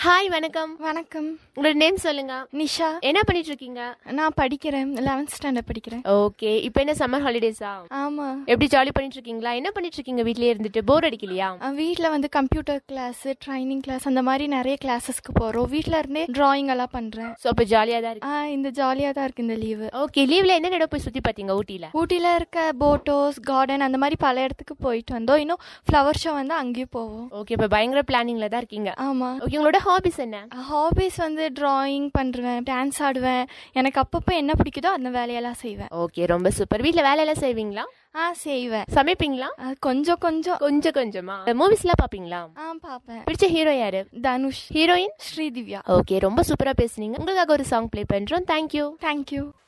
hi வணக்கம் வணக்கம் உங்களோட நேம் சொல்லுங்க நிஷா என்ன பண்ணிட்டு இருக்கீங்க நான் படிக்கிறேன் லெவன்த் ஸ்டாண்டர்ட் படிக்கிறேன் ஓகே இப்போ என்ன சம்மர் ஹாலிடேஸா ஆமா எப்படி ஜாலி பண்ணிட்டு இருக்கீங்களா என்ன பண்ணிட்டு இருக்கீங்க வீட்லயே இருந்துட்டு போர் அடிக்கலையா வீட்டில் வந்து கம்ப்யூட்டர் கிளாஸ் ட்ரைனிங் கிளாஸ் அந்த மாதிரி நிறைய கிளாஸஸ்க்கு போகிறோம் வீட்டில் இருந்தே டிராயிங் எல்லாம் பண்ணுறேன் ஸோ அப்போ ஜாலியாக தான் இருக்கு ஆ இந்த ஜாலியாக தான் இருக்கு இந்த லீவு ஓகே லீவ்ல என்ன இடம் போய் சுத்தி பார்த்தீங்க ஊட்டியில ஊட்டியில் இருக்க போட்டோஸ் கார்டன் அந்த மாதிரி பல இடத்துக்கு போயிட்டு வந்தோம் இன்னும் ஃப்ளவர் ஷோ வந்து அங்கேயும் போவோம் ஓகே இப்போ பயங்கர பிளானிங்ல தான் இருக்கீங்க ஆமாம் ஓகே உங்களோட ஹாபிஸ் என்ன ஹாபிஸ் வந்து டிராயிங் பண்ணுவேன் டான்ஸ் ஆடுவேன் எனக்கு அப்பப்போ என்ன பிடிக்குதோ அந்த வேலையெல்லாம் செய்வேன் ஓகே ரொம்ப சூப்பர் வீட்ல வேலையெல்லாம் செய்வீங்களா ஆ செய்வேன் சமைப்பீங்களா அது கொஞ்சம் கொஞ்சம் கொஞ்சம் கொஞ்சமா மூவிஸ்லாம் பாப்பீங்களா ஆ பார்ப்பேன் பிடிச்ச ஹீரோ யாரு தனுஷ் ஹீரோயின் ஸ்ரீதிவ்யா ஓகே ரொம்ப சூப்பரா பேசுனீங்க உங்களுக்காக ஒரு சாங் ப்ளே பண்றோம் தேங்க்யூ தேங்க்யூ